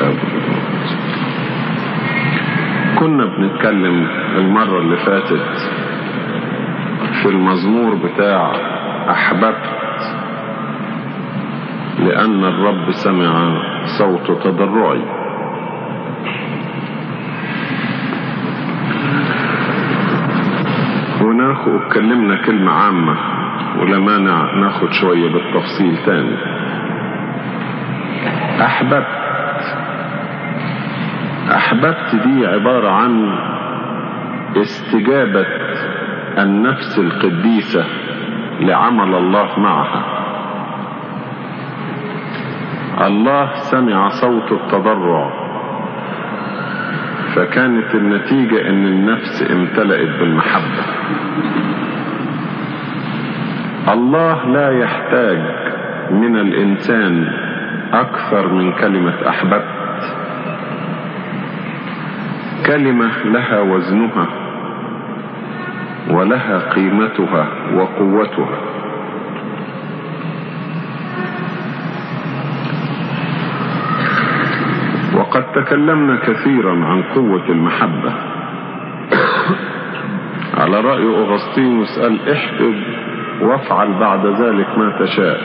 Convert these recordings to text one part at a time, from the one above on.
والاب كنا بنتكلم المرة اللي فاتت في المزمور بتاع أحببت لأن الرب سمع صوت تضرعي وناخد اتكلمنا كلمة عامة ولا مانع ناخد شوية بالتفصيل تاني أحببت أحببت دي عبارة عن استجابة النفس القديسة لعمل الله معها الله سمع صوت التضرع فكانت النتيجة ان النفس امتلأت بالمحبة الله لا يحتاج من الانسان اكثر من كلمة احببت كلمة لها وزنها ولها قيمتها وقوتها وقد تكلمنا كثيرا عن قوة المحبة على رأي أغسطينوس قال احبب وافعل بعد ذلك ما تشاء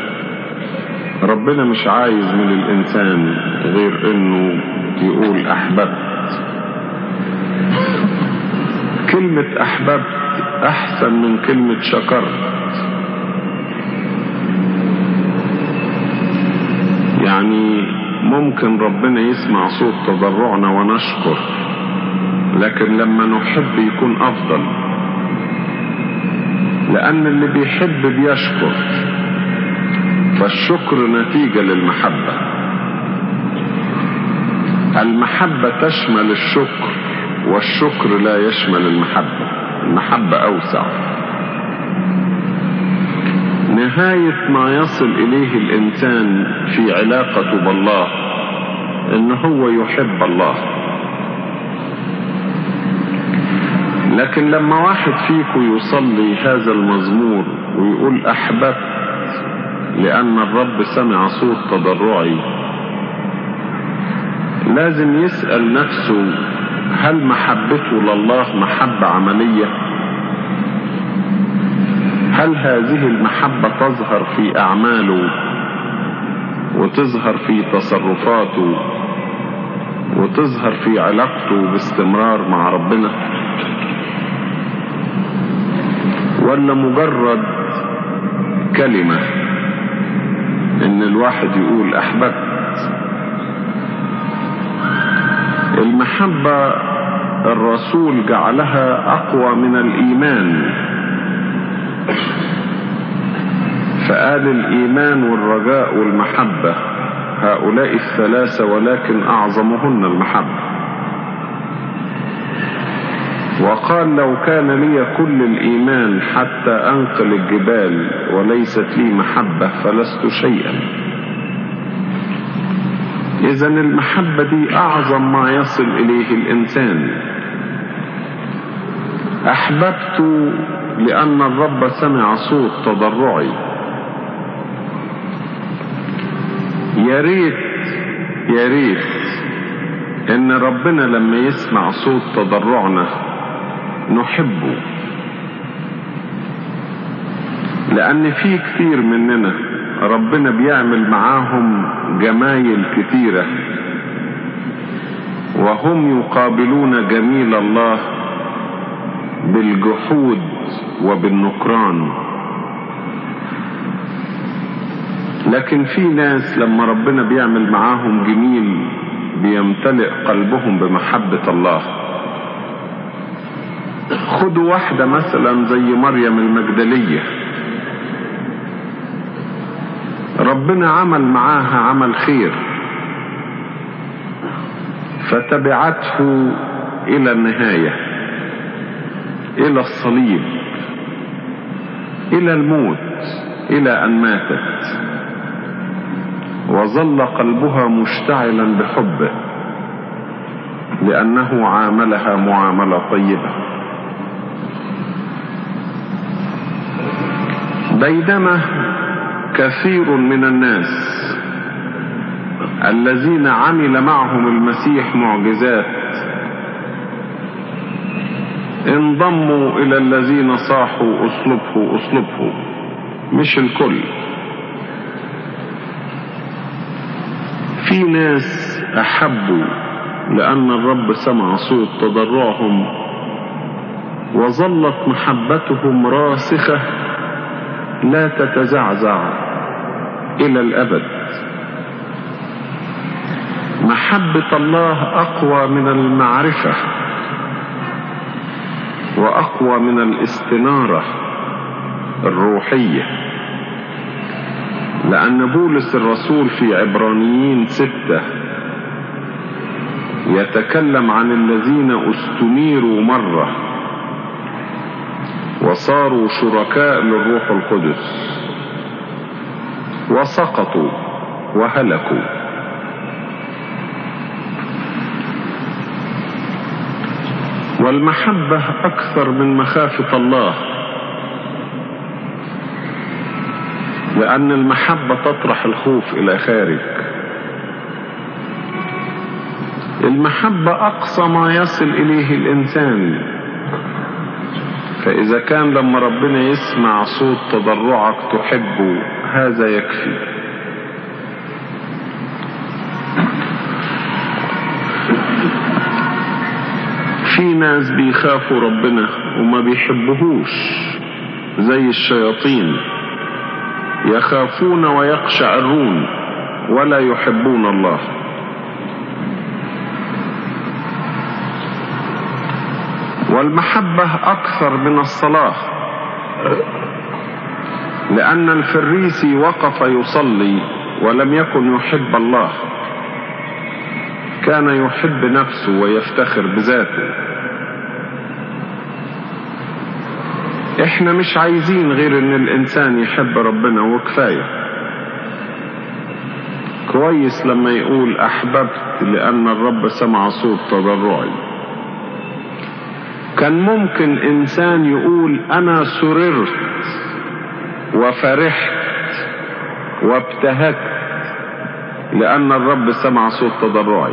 ربنا مش عايز من الإنسان غير إنه يقول أحببت كلمة أحببت أحسن من كلمة شكرت يعني ممكن ربنا يسمع صوت تضرعنا ونشكر لكن لما نحب يكون أفضل لأن اللي بيحب بيشكر فالشكر نتيجة للمحبة المحبة تشمل الشكر والشكر لا يشمل المحبة المحبة أوسع نهاية ما يصل إليه الإنسان في علاقته بالله إن هو يحب الله لكن لما واحد فيكم يصلي هذا المزمور ويقول أحببت لأن الرب سمع صوت تضرعي لازم يسأل نفسه هل محبته لله محبة عملية هل هذه المحبة تظهر في أعماله وتظهر في تصرفاته وتظهر في علاقته باستمرار مع ربنا ولا مجرد كلمة ان الواحد يقول احببت المحبة الرسول جعلها اقوى من الايمان فقال الايمان والرجاء والمحبة هؤلاء الثلاثة ولكن اعظمهن المحبة وقال لو كان لي كل الإيمان حتى أنقل الجبال وليست لي محبة فلست شيئا إذا المحبة دي أعظم ما يصل إليه الإنسان أحببت لأن الرب سمع صوت تضرعي يا ريت يا ريت إن ربنا لما يسمع صوت تضرعنا نحبه لأن في كثير مننا ربنا بيعمل معاهم جمايل كثيرة وهم يقابلون جميل الله بالجحود وبالنكران لكن في ناس لما ربنا بيعمل معاهم جميل بيمتلئ قلبهم بمحبة الله خدوا واحدة مثلا زي مريم المجدلية ربنا عمل معاها عمل خير فتبعته إلى النهاية إلى الصليب إلى الموت إلى أن ماتت وظل قلبها مشتعلا بحبه لأنه عاملها معاملة طيبة بينما كثير من الناس الذين عمل معهم المسيح معجزات انضموا الى الذين صاحوا اصلبه اصلبه مش الكل في ناس احبوا لان الرب سمع صوت تضرعهم وظلت محبتهم راسخة لا تتزعزع الى الابد محبة الله اقوى من المعرفة واقوى من الاستنارة الروحية لان بولس الرسول في عبرانيين ستة يتكلم عن الذين استنيروا مرة وصاروا شركاء للروح القدس وسقطوا وهلكوا والمحبة أكثر من مخافة الله لأن المحبة تطرح الخوف إلى خارج المحبة أقصى ما يصل إليه الإنسان فإذا كان لما ربنا يسمع صوت تضرعك تحبه هذا يكفي في ناس بيخافوا ربنا وما بيحبهوش زي الشياطين يخافون ويقشعرون ولا يحبون الله والمحبة أكثر من الصلاة لأن الفريسي وقف يصلي ولم يكن يحب الله كان يحب نفسه ويفتخر بذاته احنا مش عايزين غير ان الانسان يحب ربنا وكفاية كويس لما يقول احببت لان الرب سمع صوت تضرعي كان ممكن انسان يقول انا سررت وفرحت وابتهجت لان الرب سمع صوت تضرعي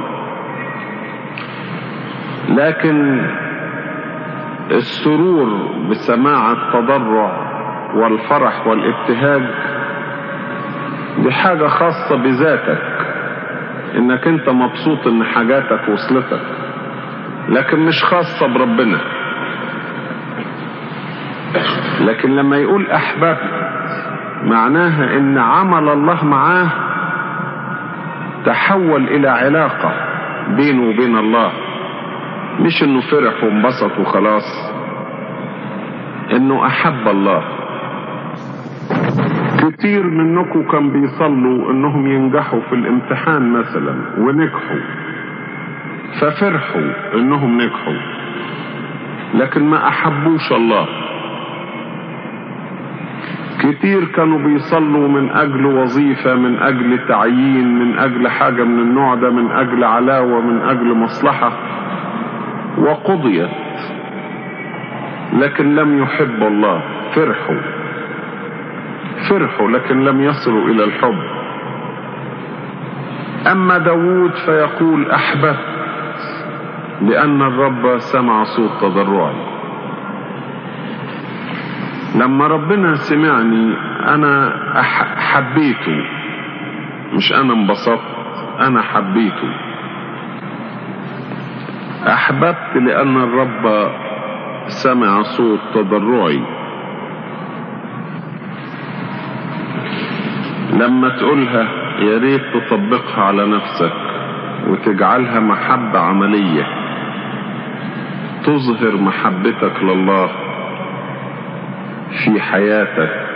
لكن السرور بسماع التضرع والفرح والابتهاج دي حاجة خاصة بذاتك انك انت مبسوط ان حاجاتك وصلتك لكن مش خاصة بربنا لكن لما يقول احببت معناها ان عمل الله معاه تحول الى علاقة بينه وبين الله مش انه فرح وانبسط وخلاص انه احب الله كتير منكم كان بيصلوا انهم ينجحوا في الامتحان مثلا ونجحوا ففرحوا انهم نجحوا لكن ما احبوش الله كتير كانوا بيصلوا من اجل وظيفة من اجل تعيين من اجل حاجة من النوع ده من اجل علاوة من اجل مصلحة وقضيت لكن لم يحب الله فرحوا فرحوا لكن لم يصلوا الى الحب اما داود فيقول احببت لان الرب سمع صوت تضرعي لما ربنا سمعني انا حبيته مش انا انبسطت انا حبيته احببت لان الرب سمع صوت تضرعي لما تقولها يا ريت تطبقها على نفسك وتجعلها محبة عملية تظهر محبتك لله في حياتك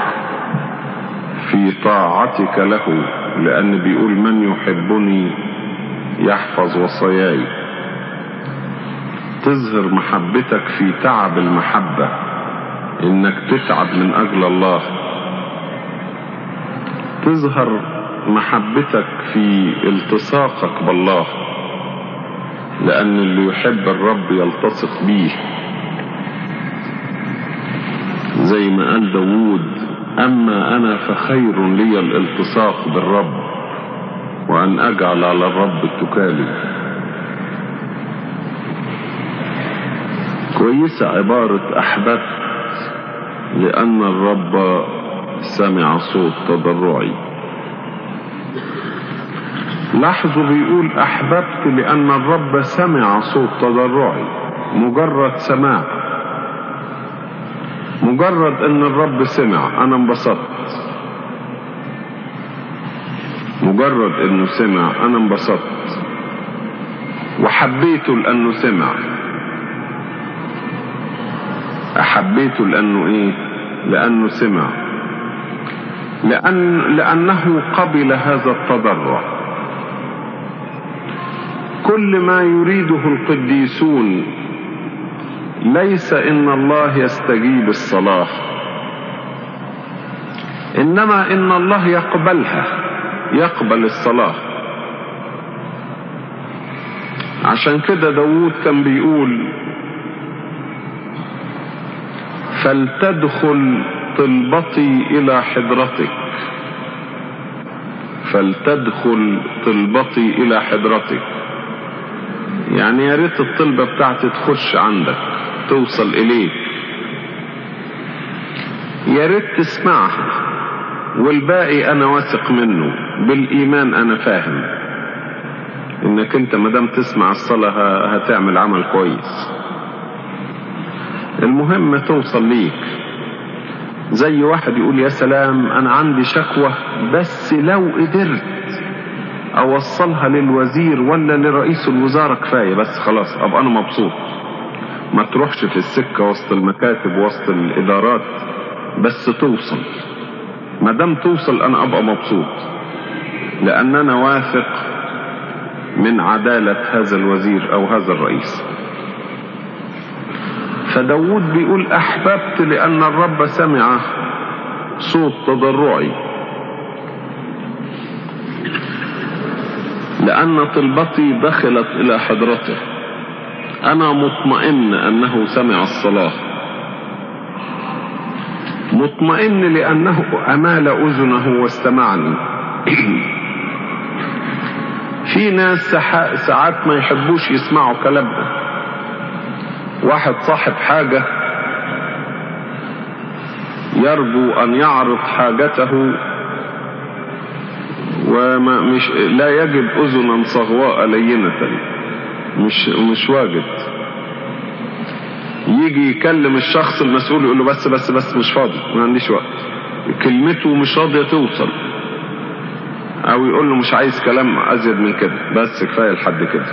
في طاعتك له لأن بيقول من يحبني يحفظ وصاياي تظهر محبتك في تعب المحبة انك تتعب من اجل الله تظهر محبتك في التصاقك بالله لان اللي يحب الرب يلتصق بيه زي ما قال داود اما انا فخير لي الالتصاق بالرب وأن أجعل على الرب التكالب كويسة عبارة أحببت لأن الرب سمع صوت تضرعي لاحظوا بيقول أحببت لأن الرب سمع صوت تضرعي مجرد سماع مجرد أن الرب سمع أنا انبسطت مجرد أنه سمع أنا انبسطت وحبيته لأنه سمع أحبيته لأنه إيه لأنه سمع لأن لأنه قبل هذا التضرع كل ما يريده القديسون ليس إن الله يستجيب الصلاة إنما إن الله يقبلها يقبل الصلاة عشان كده داود كان بيقول فلتدخل طلبتي إلى حضرتك فلتدخل طلبتي إلى حضرتك يعني يا ريت الطلبة بتاعتي تخش عندك توصل إليك يا ريت تسمعها والباقي أنا واثق منه بالإيمان أنا فاهم إنك أنت مدام تسمع الصلاة هتعمل عمل كويس المهم توصل ليك زي واحد يقول يا سلام انا عندي شكوى بس لو قدرت اوصلها للوزير ولا لرئيس الوزارة كفاية بس خلاص ابقى انا مبسوط ما تروحش في السكة وسط المكاتب وسط الادارات بس توصل ما دام توصل انا ابقى مبسوط لان انا واثق من عدالة هذا الوزير او هذا الرئيس فداود بيقول أحببت لأن الرب سمع صوت تضرعي لأن طلبتي دخلت إلى حضرته أنا مطمئن أنه سمع الصلاة مطمئن لأنه أمال أذنه واستمعني في ناس ساعات ما يحبوش يسمعوا كلامنا واحد صاحب حاجة يرجو أن يعرض حاجته وما مش لا يجد أذنا صغواء لينة مش مش واجد يجي يكلم الشخص المسؤول يقول له بس بس بس مش فاضي ما عنديش وقت كلمته مش راضية توصل أو يقول له مش عايز كلام أزيد من كده بس كفاية لحد كده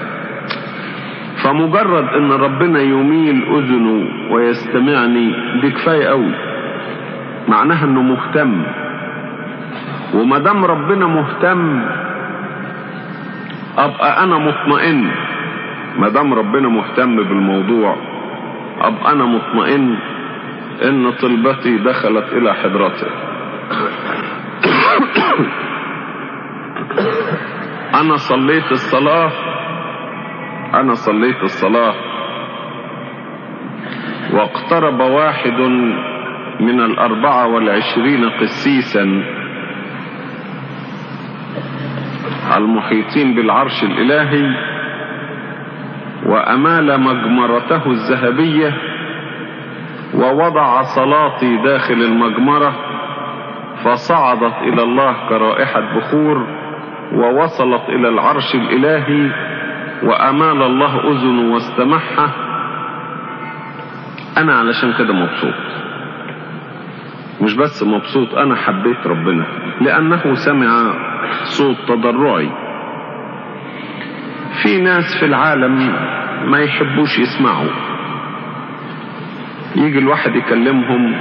فمجرد ان ربنا يميل اذنه ويستمعني دي كفايه قوي معناها انه مهتم وما دام ربنا مهتم ابقى انا مطمئن ما دام ربنا مهتم بالموضوع ابقى انا مطمئن ان طلبتي دخلت الى حضرته انا صليت الصلاه أنا صليت الصلاة واقترب واحد من الأربعة والعشرين قسيسا المحيطين بالعرش الإلهي وأمال مجمرته الذهبية ووضع صلاتي داخل المجمرة فصعدت إلى الله كرائحة بخور ووصلت إلى العرش الإلهي وأمال الله أذنه واستمعها أنا علشان كده مبسوط مش بس مبسوط أنا حبيت ربنا لأنه سمع صوت تضرعي في ناس في العالم ما يحبوش يسمعوا يجي الواحد يكلمهم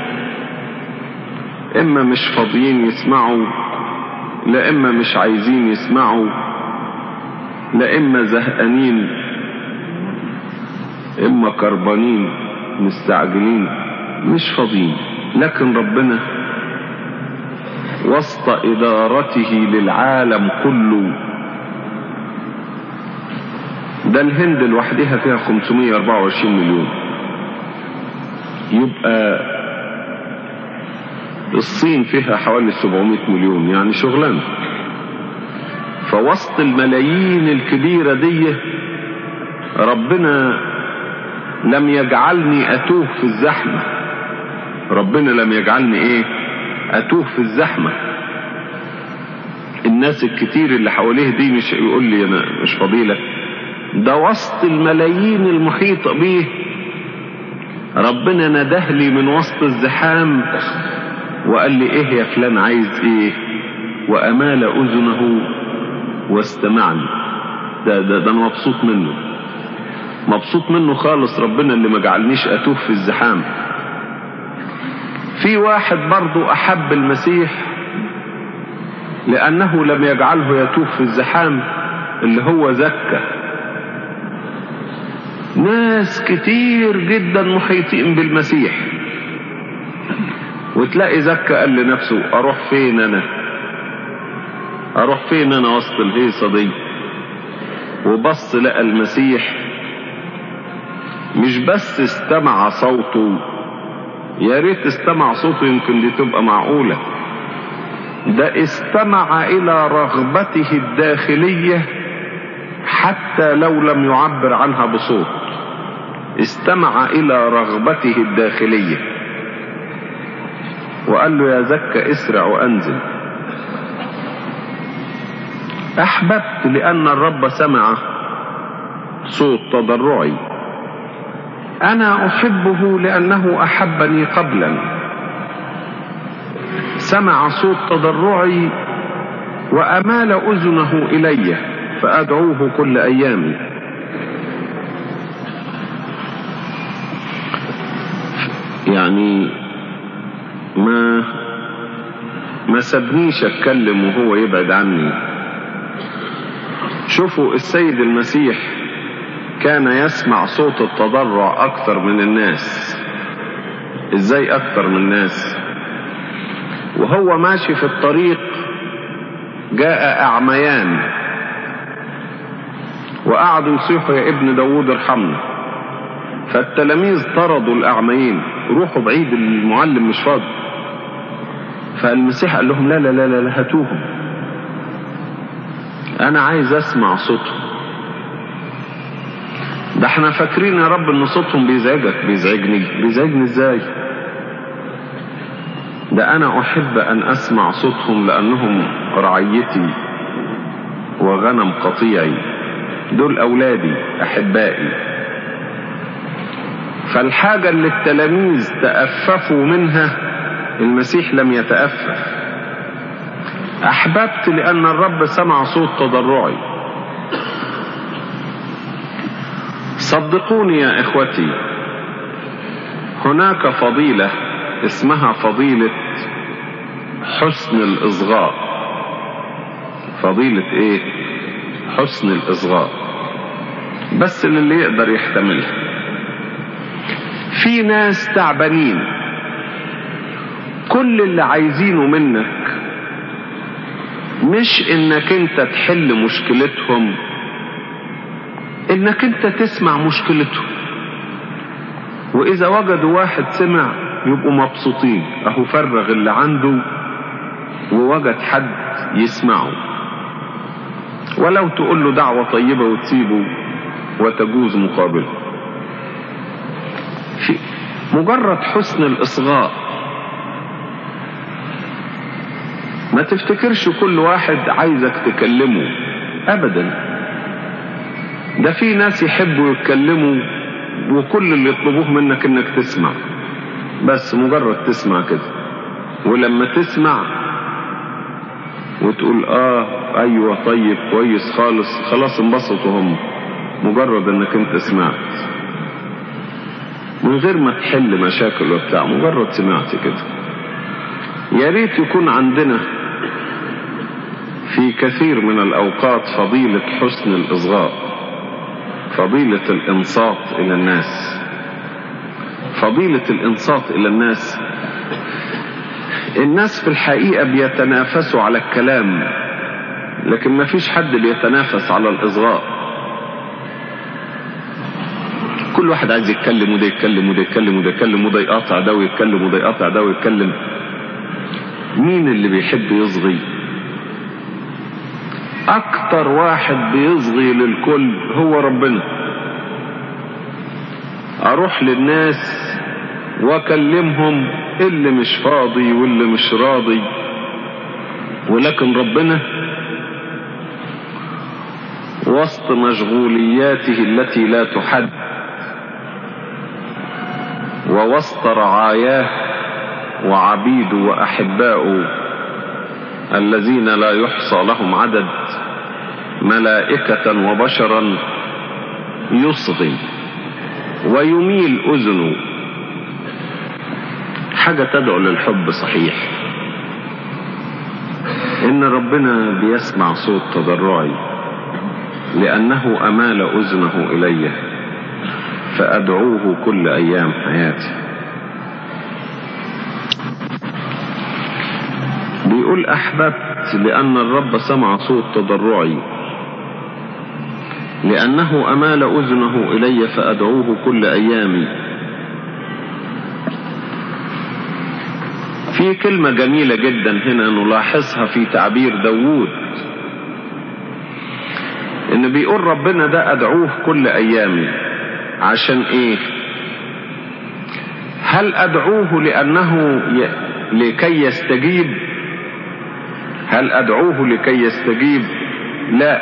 إما مش فاضيين يسمعوا لا إما مش عايزين يسمعوا لا إما زهقانين إما كربانين مستعجلين مش فاضيين لكن ربنا وسط إدارته للعالم كله ده الهند لوحدها فيها 524 مليون يبقى الصين فيها حوالي 700 مليون يعني شغلانه فوسط الملايين الكبيرة دي ربنا لم يجعلني أتوه في الزحمة ربنا لم يجعلني إيه أتوه في الزحمة الناس الكتير اللي حواليه دي مش يقول لي أنا مش فضيلة ده وسط الملايين المحيطة بيه ربنا نده لي من وسط الزحام وقال لي ايه يا فلان عايز ايه وامال اذنه واستمعني ده ده ده انا مبسوط منه مبسوط منه خالص ربنا اللي ما جعلنيش اتوه في الزحام في واحد برضو احب المسيح لانه لم يجعله يتوه في الزحام اللي هو زكى ناس كتير جدا محيطين بالمسيح وتلاقي زكى قال لنفسه اروح فين انا اروح فين انا وسط الهيصه دي وبص لقى المسيح مش بس استمع صوته يا ريت استمع صوته يمكن دي تبقى معقوله ده استمع الى رغبته الداخليه حتى لو لم يعبر عنها بصوت استمع الى رغبته الداخليه وقال له يا زكى اسرع وانزل احببت لان الرب سمع صوت تضرعي انا احبه لانه احبني قبلا سمع صوت تضرعي وامال اذنه الي فادعوه كل ايامي يعني ما ما سابنيش اتكلم وهو يبعد عني شوفوا السيد المسيح كان يسمع صوت التضرع اكثر من الناس ازاي اكثر من الناس وهو ماشي في الطريق جاء اعميان وقعدوا يصيحوا يا ابن داوود ارحمنا فالتلاميذ طردوا الاعميين روحوا بعيد المعلم مش فاضي فالمسيح قال لهم لا لا لا لا, لا هاتوهم انا عايز اسمع صوتهم ده احنا فاكرين يا رب ان صوتهم بيزعجك بيزعجني بيزعجني ازاي ده انا احب ان اسمع صوتهم لانهم رعيتي وغنم قطيعي دول اولادي احبائي فالحاجة اللي التلاميذ تأففوا منها المسيح لم يتأفف أحببت لأن الرب سمع صوت تضرعي صدقوني يا إخوتي هناك فضيلة اسمها فضيلة حسن الإصغاء فضيلة إيه؟ حسن الإصغاء بس للي يقدر يحتملها في ناس تعبانين كل اللي عايزينه منك مش انك انت تحل مشكلتهم انك انت تسمع مشكلتهم واذا وجدوا واحد سمع يبقوا مبسوطين اهو فرغ اللي عنده ووجد حد يسمعه ولو تقول له دعوة طيبة وتسيبه وتجوز مقابله في مجرد حسن الإصغاء ما تفتكرش كل واحد عايزك تكلمه أبدا ده في ناس يحبوا يتكلموا وكل اللي يطلبوه منك انك تسمع بس مجرد تسمع كده ولما تسمع وتقول اه ايوه طيب كويس خالص خلاص انبسطوا هم مجرد انك انت سمعت من غير ما تحل مشاكل وبتاع مجرد سمعت كده يا ريت يكون عندنا في كثير من الاوقات فضيلة حسن الاصغاء فضيلة الانصات الى الناس فضيلة الانصات الى الناس الناس في الحقيقة بيتنافسوا على الكلام لكن ما فيش حد بيتنافس على الاصغاء كل واحد عايز يتكلم وده يتكلم وده يتكلم وده يتكلم وده يقاطع ده ويتكلم وده يقاطع ده ويتكلم مين اللي بيحب يصغي اكتر واحد بيصغي للكل هو ربنا اروح للناس واكلمهم اللي مش فاضي واللي مش راضي ولكن ربنا وسط مشغولياته التي لا تحد ووسط رعاياه وعبيده واحباؤه الذين لا يحصى لهم عدد ملائكة وبشرا يصغي ويميل اذنه حاجة تدعو للحب صحيح ان ربنا بيسمع صوت تضرعي لانه امال اذنه الي فادعوه كل ايام حياتي بيقول احببت لان الرب سمع صوت تضرعي لانه امال اذنه الي فادعوه كل ايامي في كلمة جميلة جدا هنا نلاحظها في تعبير داوود ان بيقول ربنا ده ادعوه كل ايامي عشان ايه هل ادعوه لانه ي... لكي يستجيب هل ادعوه لكي يستجيب لا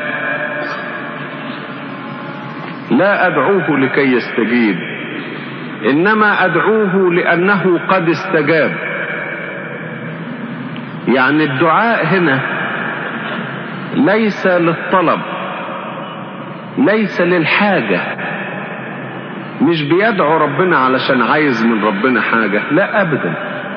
لا ادعوه لكي يستجيب انما ادعوه لانه قد استجاب يعني الدعاء هنا ليس للطلب ليس للحاجة مش بيدعو ربنا علشان عايز من ربنا حاجة لا أبدا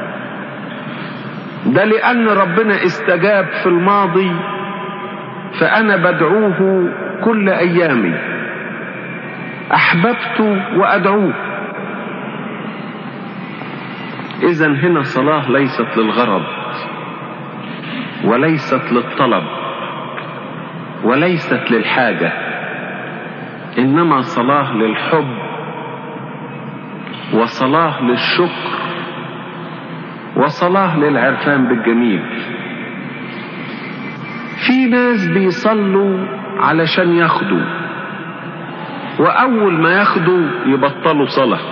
ده لأن ربنا استجاب في الماضي فأنا بدعوه كل أيامي أحببت وأدعوه إذا هنا صلاة ليست للغرض وليست للطلب وليست للحاجة إنما صلاة للحب وصلاة للشكر وصلاة للعرفان بالجميل في ناس بيصلوا علشان ياخدوا وأول ما ياخدوا يبطلوا صلاة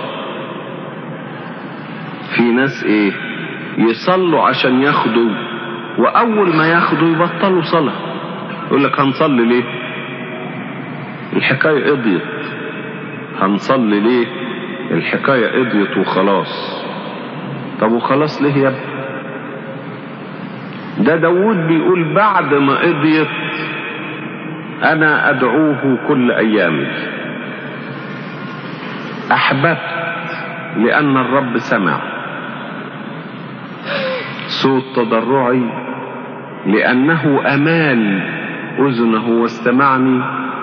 في ناس ايه يصلوا عشان ياخدوا واول ما ياخدوا يبطلوا صلاة يقول لك هنصلي ليه الحكاية قضيت هنصلي ليه الحكاية قضيت وخلاص طب وخلاص ليه يا ابني ده داود بيقول بعد ما قضيت انا ادعوه كل ايامي احببت لان الرب سمع صوت تضرعي لأنه أمال أذنه واستمعني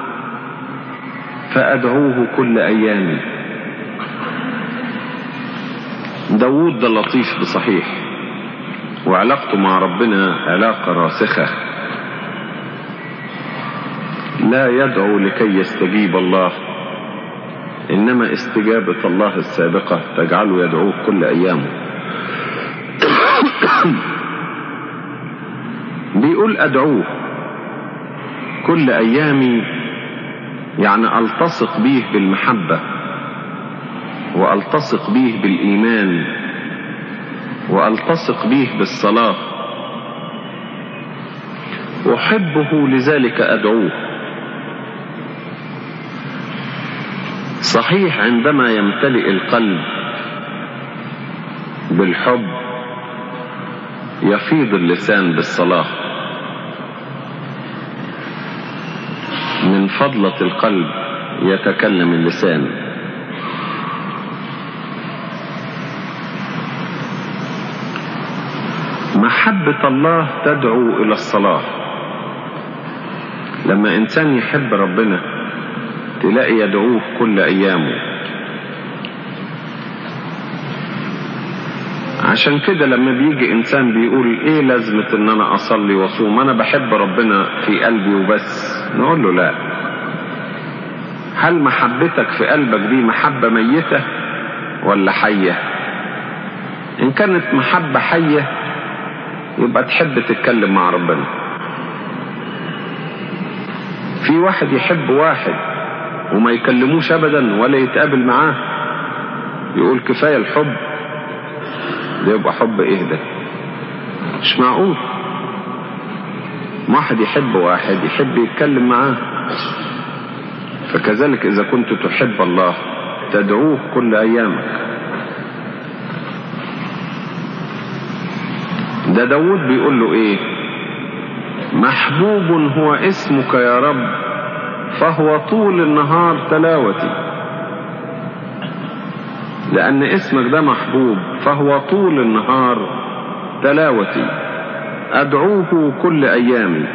فأدعوه كل أيامي داود ده لطيف بصحيح وعلاقته مع ربنا علاقة راسخة لا يدعو لكي يستجيب الله إنما استجابة الله السابقة تجعله يدعوه كل أيامه بيقول أدعوه كل أيامي يعني ألتصق به بالمحبة وألتصق به بالإيمان وألتصق به بالصلاة أحبه لذلك أدعوه صحيح عندما يمتلئ القلب بالحب يفيض اللسان بالصلاة من فضلة القلب يتكلم اللسان محبة الله تدعو إلى الصلاة لما إنسان يحب ربنا تلاقي يدعوه كل أيامه عشان كده لما بيجي انسان بيقول ايه لازمة ان انا اصلي واصوم انا بحب ربنا في قلبي وبس نقول له لا هل محبتك في قلبك دي محبة ميتة ولا حية ان كانت محبة حية يبقى تحب تتكلم مع ربنا في واحد يحب واحد وما يكلموش ابدا ولا يتقابل معاه يقول كفاية الحب ده يبقى حب ايه ده مش معقول واحد يحب واحد يحب يتكلم معاه فكذلك اذا كنت تحب الله تدعوه كل ايامك ده داود بيقول له ايه محبوب هو اسمك يا رب فهو طول النهار تلاوتي لأن اسمك ده محبوب فهو طول النهار تلاوتي أدعوه كل أيامي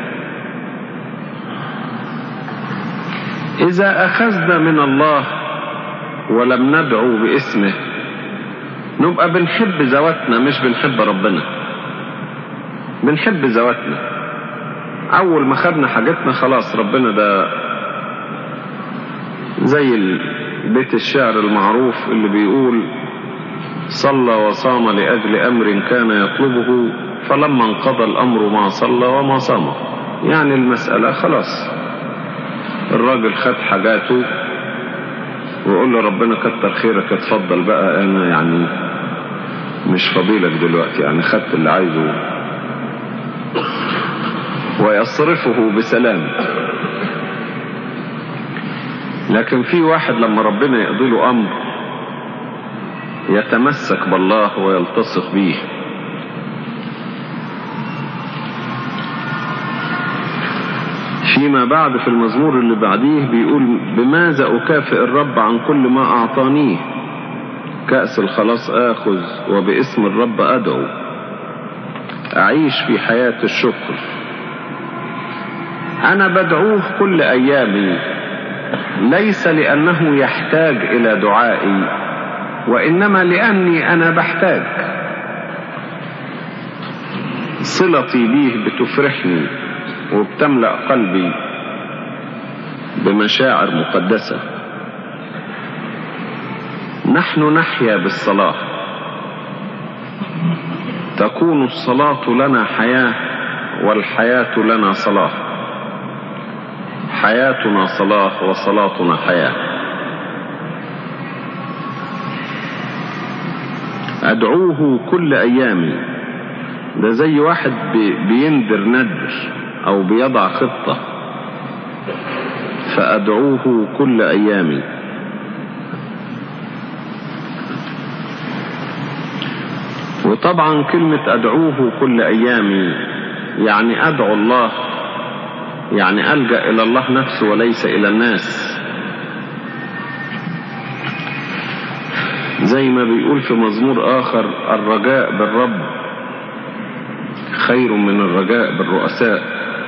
إذا أخذنا من الله ولم ندعو باسمه نبقى بنحب ذواتنا مش بنحب ربنا بنحب ذواتنا أول ما خدنا حاجتنا خلاص ربنا ده زي بيت الشعر المعروف اللي بيقول صلى وصام لأجل أمر كان يطلبه فلما انقضى الأمر ما صلى وما صام يعني المسألة خلاص الراجل خد حاجاته ويقول له ربنا كتر خيرك اتفضل بقى أنا يعني مش فضيلك دلوقتي يعني خدت اللي عايزه ويصرفه بسلام لكن في واحد لما ربنا يقضي له امر يتمسك بالله ويلتصق به فيما بعد في المزمور اللي بعديه بيقول بماذا أكافئ الرب عن كل ما أعطانيه كأس الخلاص آخذ وباسم الرب أدعو أعيش في حياة الشكر أنا بدعوه كل أيامي ليس لأنه يحتاج إلى دعائي وإنما لأني أنا بحتاج صلتي به بتفرحني وبتملأ قلبي بمشاعر مقدسة نحن نحيا بالصلاة تكون الصلاة لنا حياة والحياة لنا صلاة حياتنا صلاة وصلاتنا حياة أدعوه كل أيامي ده زي واحد بيندر ندر أو بيضع خطة فأدعوه كل أيامي وطبعا كلمة أدعوه كل أيامي يعني أدعو الله يعني ألجأ إلى الله نفسه وليس إلى الناس زي ما بيقول في مزمور آخر الرجاء بالرب خير من الرجاء بالرؤساء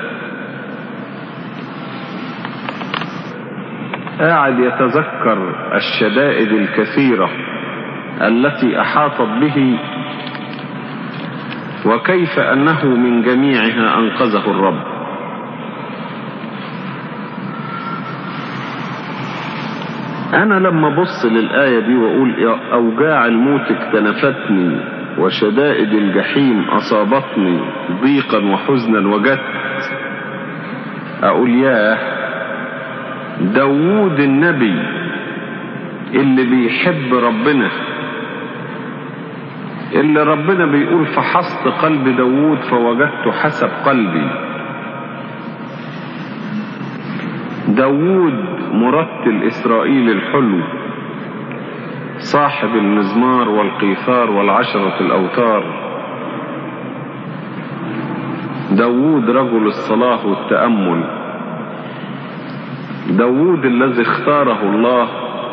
قاعد يتذكر الشدائد الكثيرة التي أحاطت به وكيف أنه من جميعها أنقذه الرب أنا لما بص للآية دي وأقول أوجاع الموت اكتنفتني وشدائد الجحيم أصابتني ضيقا وحزنا وجدت أقول ياه داوود النبي اللي بيحب ربنا اللي ربنا بيقول فحصت قلب داوود فوجدت حسب قلبي داوود مرتل إسرائيل الحلو صاحب المزمار والقيثار والعشرة الأوتار داوود رجل الصلاة والتأمل داوود الذي اختاره الله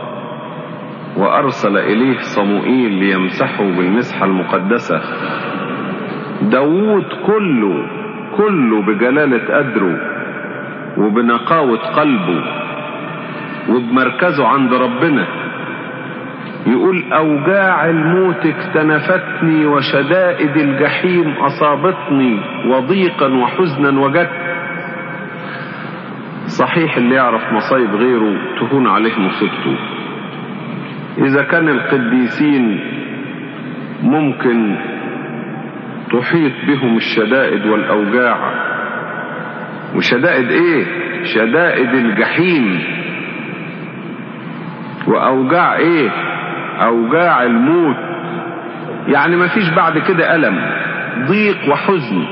وأرسل إليه صموئيل ليمسحه بالمسحة المقدسة داوود كله كله بجلالة قدره وبنقاوة قلبه وبمركزه عند ربنا يقول أوجاع الموت اكتنفتني وشدائد الجحيم أصابتني وضيقا وحزنا وجدت صحيح اللي يعرف مصايب غيره تهون عليه مصيبته إذا كان القديسين ممكن تحيط بهم الشدائد والأوجاع وشدائد إيه شدائد الجحيم واوجاع ايه اوجاع الموت يعني ما فيش بعد كده الم ضيق وحزن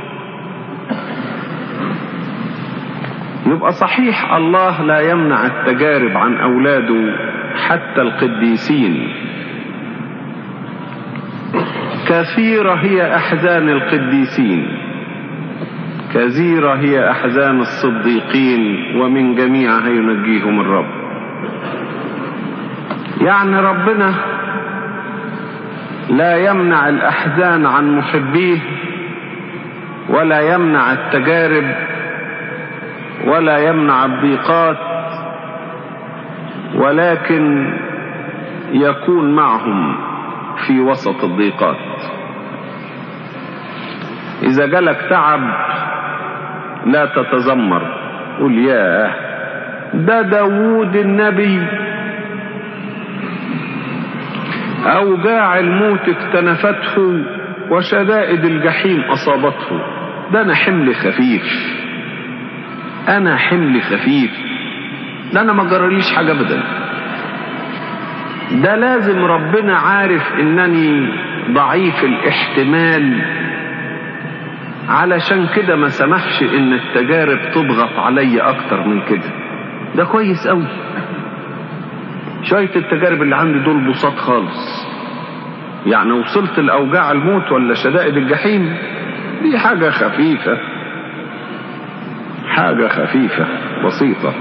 يبقى صحيح الله لا يمنع التجارب عن اولاده حتى القديسين كثيرة هي أحزان القديسين كثيرة هي أحزان الصديقين ومن جميعها ينجيهم الرب يعني ربنا لا يمنع الأحزان عن محبيه ولا يمنع التجارب ولا يمنع الضيقات ولكن يكون معهم في وسط الضيقات إذا جالك تعب لا تتذمر قل ياه ده داوود النبي أوجاع الموت اكتنفته وشدائد الجحيم أصابته ده أنا حمل خفيف أنا حمل خفيف ده أنا ما جراليش حاجة أبدا ده لازم ربنا عارف إنني ضعيف الاحتمال علشان كده ما سمحش إن التجارب تضغط علي أكتر من كده ده كويس قوي شوية التجارب اللي عندي دول بساط خالص يعني وصلت لأوجاع الموت ولا شدائد الجحيم دي حاجة خفيفة حاجة خفيفة بسيطة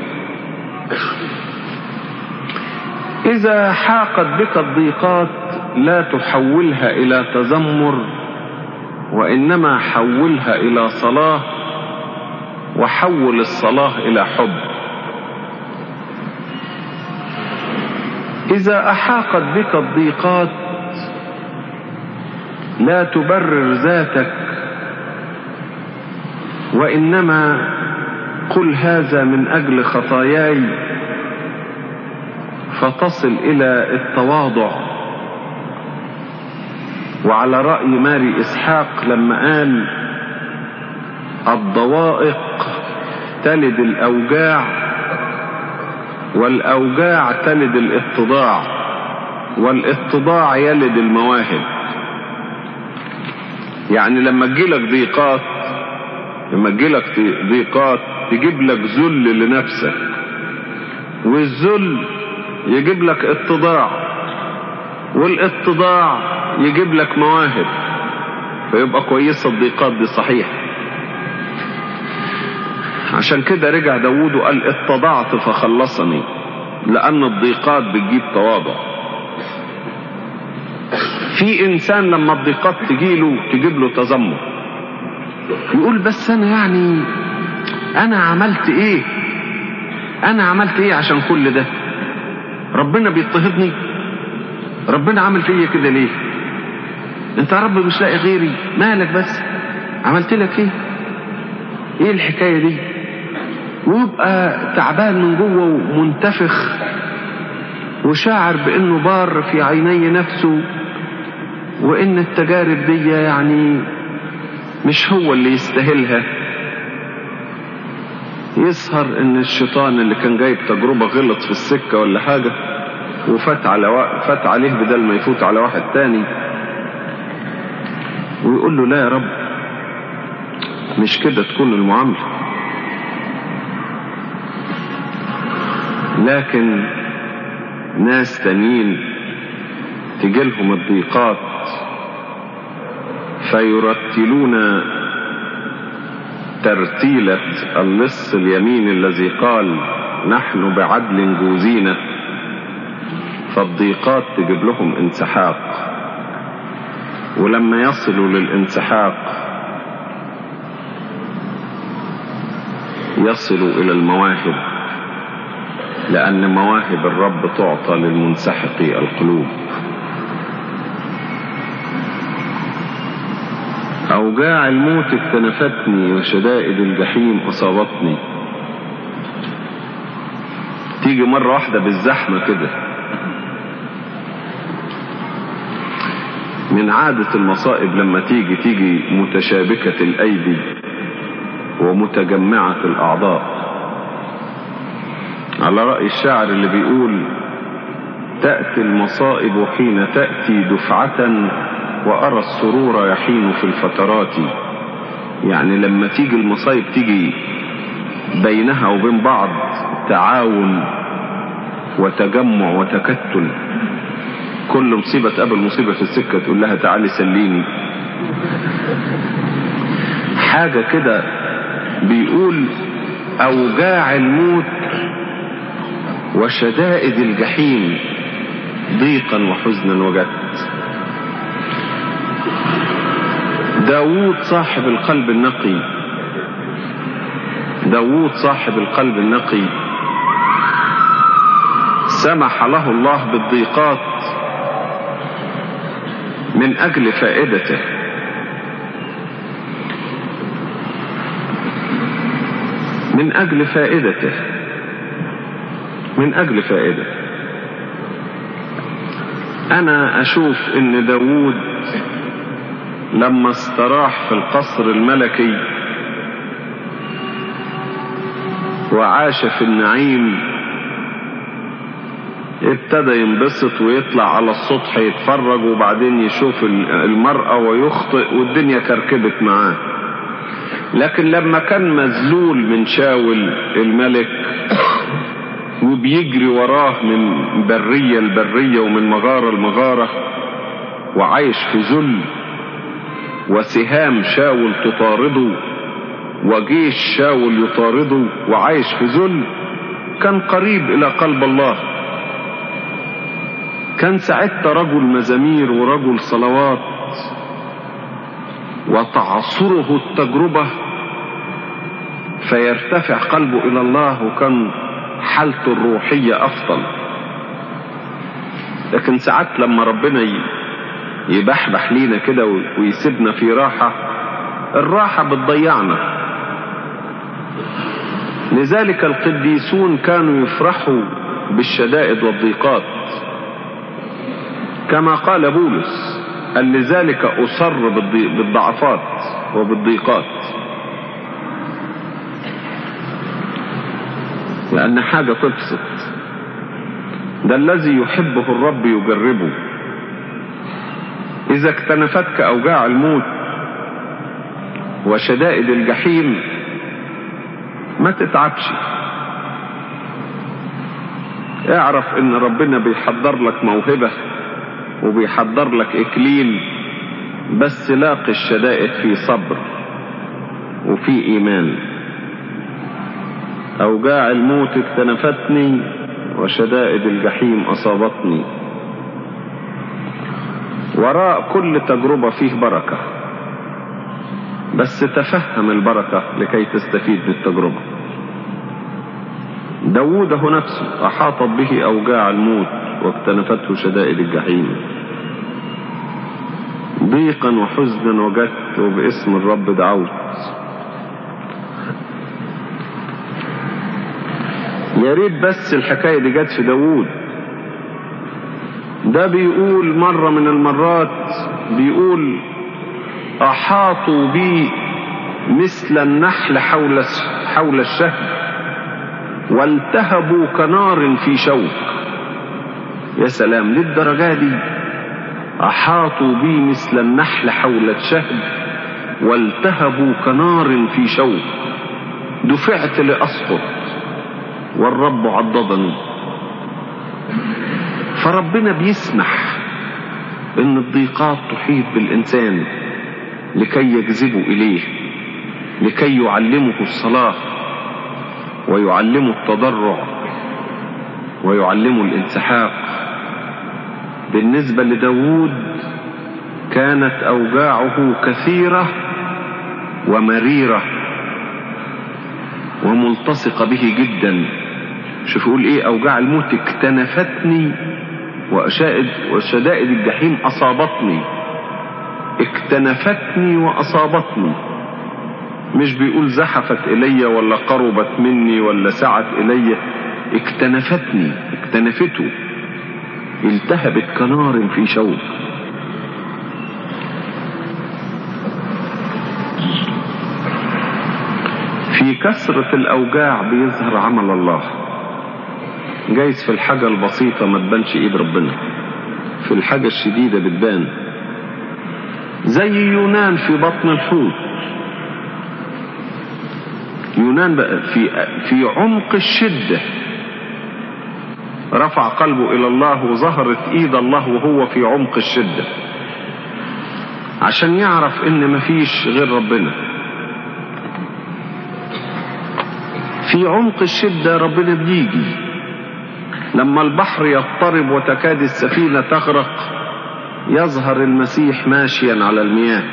إذا حاقت بك الضيقات لا تحولها إلى تذمر وإنما حولها إلى صلاة وحول الصلاة إلى حب إذا أحاقت بك الضيقات لا تبرر ذاتك وإنما قل هذا من أجل خطاياي فتصل إلى التواضع وعلى رأي ماري إسحاق لما قال الضوائق تلد الأوجاع والأوجاع تلد الاتضاع والاتضاع يلد المواهب يعني لما تجيلك ضيقات لما تجيلك ضيقات تجيب لك ذل لنفسك والذل يجيب لك اتضاع والاتضاع يجيب لك مواهب فيبقى كويسة الضيقات دي صحيح عشان كده رجع داود وقال اتضعت فخلصني لأن الضيقات بتجيب تواضع في إنسان لما الضيقات تجيله تجيب له تذمر يقول بس أنا يعني أنا عملت إيه أنا عملت إيه عشان كل ده ربنا بيضطهدني ربنا عمل فيا كده ليه انت يا رب مش لاقي غيري مالك بس عملت لك ايه ايه الحكايه دي ويبقى تعبان من جوه ومنتفخ وشاعر بانه بار في عيني نفسه وان التجارب دي يعني مش هو اللي يستاهلها يسهر ان الشيطان اللي كان جايب تجربة غلط في السكة ولا حاجة وفات على و... فات عليه بدل ما يفوت على واحد تاني ويقول له لا يا رب مش كده تكون المعاملة لكن ناس تانيين تجيلهم الضيقات فيرتلون ترتيلة اللص اليمين الذي قال نحن بعدل جوزينا فالضيقات تجيب لهم انسحاق ولما يصلوا للانسحاق يصلوا إلى المواهب لأن مواهب الرب تعطى للمنسحقي القلوب أوجاع الموت اكتنفتني وشدائد الجحيم أصابتني تيجي مرة واحدة بالزحمة كده من عادة المصائب لما تيجي تيجي متشابكة الأيدي ومتجمعة الأعضاء على رأي الشاعر اللي بيقول تأتي المصائب حين تأتي دفعة وأرى السرور يحين في الفترات يعني لما تيجي المصايب تيجي بينها وبين بعض تعاون وتجمع وتكتل كل مصيبة تقابل مصيبة في السكة تقول لها تعالي سليني حاجة كده بيقول أوجاع الموت وشدائد الجحيم ضيقا وحزنا وجدت داوود صاحب القلب النقي داوود صاحب القلب النقي سمح له الله بالضيقات من أجل فائدته من أجل فائدته من أجل فائدته أنا أشوف إن داوود لما استراح في القصر الملكي وعاش في النعيم ابتدى ينبسط ويطلع على السطح يتفرج وبعدين يشوف المرأة ويخطئ والدنيا كركبت معاه لكن لما كان مذلول من شاول الملك وبيجري وراه من برية لبرية ومن مغارة لمغارة وعايش في ذل وسهام شاول تطارده وجيش شاول يطارده وعايش في ذل كان قريب إلى قلب الله كان ساعتها رجل مزامير ورجل صلوات وتعصره التجربة فيرتفع قلبه إلى الله وكان حالته الروحية أفضل لكن ساعات لما ربنا يبحبح لينا كده ويسيبنا في راحة الراحة بتضيعنا لذلك القديسون كانوا يفرحوا بالشدائد والضيقات كما قال بولس قال لذلك أصر بالضعفات وبالضيقات لأن حاجة تبسط ده الذي يحبه الرب يجربه إذا اكتنفتك أوجاع الموت وشدائد الجحيم ما تتعبش اعرف ان ربنا بيحضر لك موهبة وبيحضر لك اكليل بس لاقي الشدائد في صبر وفي ايمان اوجاع الموت اكتنفتني وشدائد الجحيم اصابتني وراء كل تجربة فيه بركة بس تفهم البركة لكي تستفيد بالتجربة داوود نفسه أحاطت به أوجاع الموت واكتنفته شدائد الجحيم ضيقا وحزنا وجدت وباسم الرب دعوت يا ريت بس الحكاية دي جت في داوود ده بيقول مرة من المرات بيقول أحاطوا بي مثل النحل حول حول الشهد والتهبوا كنار في شوك يا سلام للدرجة دي أحاطوا بي مثل النحل حول الشهد والتهبوا كنار في شوك دفعت لأسقط والرب عضدني فربنا بيسمح ان الضيقات تحيط بالانسان لكي يجذبه اليه لكي يعلمه الصلاه ويعلمه التضرع ويعلمه الانسحاق بالنسبه لداود كانت اوجاعه كثيره ومريره وملتصقه به جدا شوف يقول ايه اوجاع الموت اكتنفتني وشدائد وشدائد الجحيم اصابتني اكتنفتني واصابتني مش بيقول زحفت الي ولا قربت مني ولا سعت الي اكتنفتني اكتنفته التهبت كنار في شوك في كثرة الأوجاع بيظهر عمل الله جايز في الحاجة البسيطة ما تبانش ايد ربنا في الحاجة الشديدة بتبان زي يونان في بطن الحوت يونان بقى في في عمق الشدة رفع قلبه إلى الله وظهرت إيد الله وهو في عمق الشدة عشان يعرف إن مفيش غير ربنا في عمق الشدة ربنا بيجي لما البحر يضطرب وتكاد السفينة تغرق يظهر المسيح ماشيا على المياه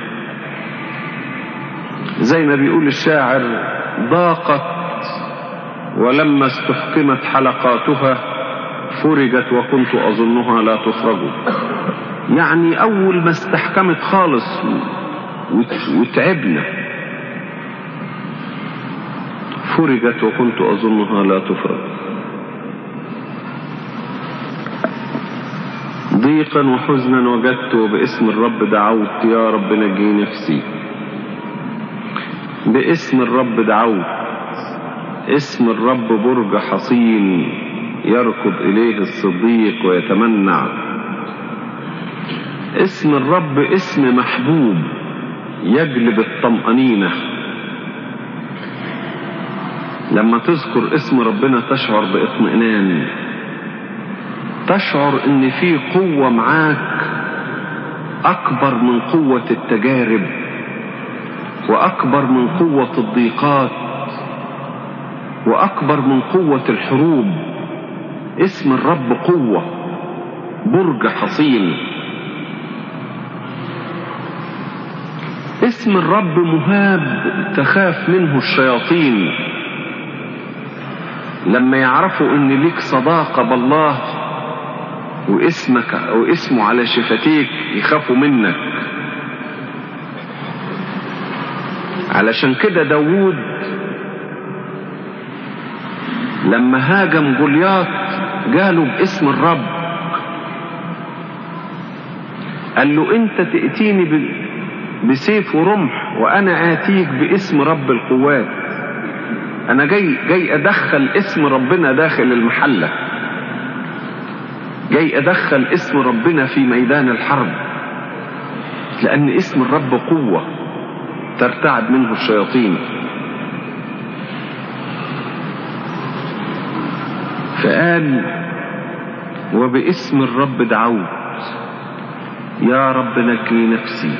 زي ما بيقول الشاعر ضاقت ولما استحكمت حلقاتها فرجت وكنت أظنها لا تخرج يعني أول ما استحكمت خالص وتعبنا فرجت وكنت أظنها لا تفرج ضيقا وحزنا وجدت وباسم الرب دعوت يا رب نجي نفسي باسم الرب دعوت اسم الرب برج حصين يركض إليه الصديق ويتمنع اسم الرب اسم محبوب يجلب الطمأنينة لما تذكر اسم ربنا تشعر باطمئنان تشعر ان في قوة معاك اكبر من قوة التجارب واكبر من قوة الضيقات واكبر من قوة الحروب اسم الرب قوة برج حصين اسم الرب مهاب تخاف منه الشياطين لما يعرفوا ان ليك صداقة بالله واسمك واسمه على شفتيك يخافوا منك علشان كده داوود لما هاجم جولياط جاله باسم الرب قال له انت تأتيني بسيف ورمح وانا اتيك باسم رب القوات انا جاي جاي ادخل اسم ربنا داخل المحله جاي ادخل اسم ربنا في ميدان الحرب لان اسم الرب قوه ترتعد منه الشياطين فقال وباسم الرب دعوت يا رب نجي نفسي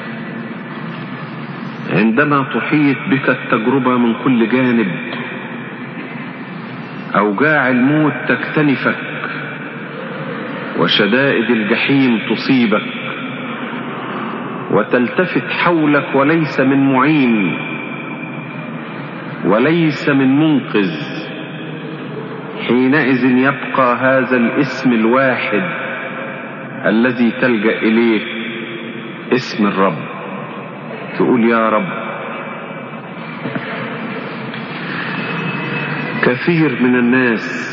عندما تحيط بك التجربة من كل جانب أوجاع الموت تكتنفك وشدائد الجحيم تصيبك وتلتفت حولك وليس من معين وليس من منقذ حينئذ يبقى هذا الاسم الواحد الذي تلجأ إليه اسم الرب تقول يا رب كثير من الناس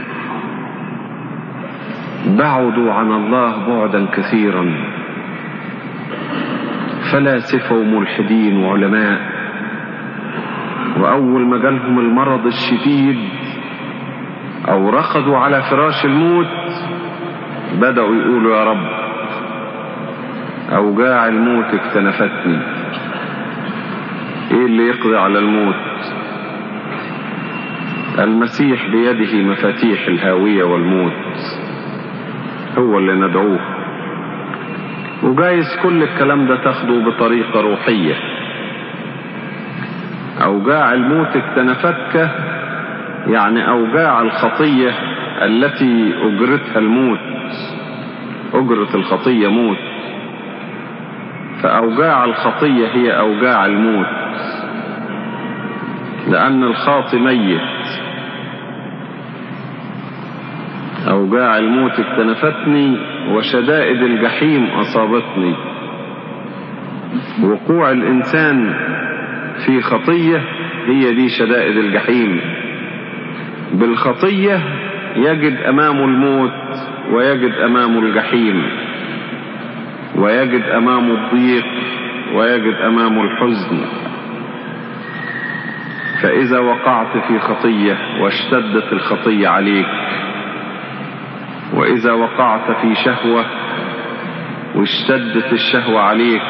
بعدوا عن الله بعدا كثيرا فلاسفة وملحدين وعلماء وأول ما جالهم المرض الشديد أو رقدوا على فراش الموت بدأوا يقولوا يا رب أوجاع الموت اكتنفتني ايه اللي يقضي على الموت المسيح بيده مفاتيح الهاوية والموت هو اللي ندعوه وجايز كل الكلام ده تاخده بطريقة روحية أوجاع الموت اكتنفتك يعني أوجاع الخطية التي أجرتها الموت أجرة الخطية موت فأوجاع الخطية هي أوجاع الموت لأن الخاطي ميت أوجاع الموت اكتنفتني وشدائد الجحيم أصابتني وقوع الإنسان في خطية هي دي شدائد الجحيم بالخطية يجد أمامه الموت ويجد أمامه الجحيم ويجد أمامه الضيق ويجد أمامه الحزن فإذا وقعت في خطية واشتدت الخطية عليك وإذا وقعت في شهوة واشتدت الشهوة عليك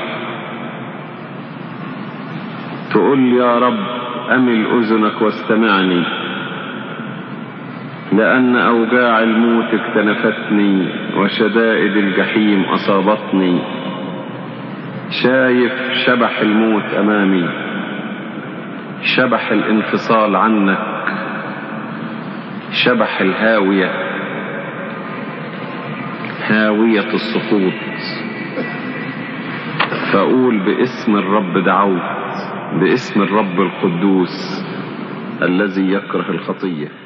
تقول يا رب أمل أذنك واستمعني لأن أوجاع الموت اكتنفتني وشدائد الجحيم أصابتني شايف شبح الموت أمامي شبح الانفصال عنك شبح الهاوية هاوية السقوط فأقول باسم الرب دعوت باسم الرب القدوس الذي يكره الخطيه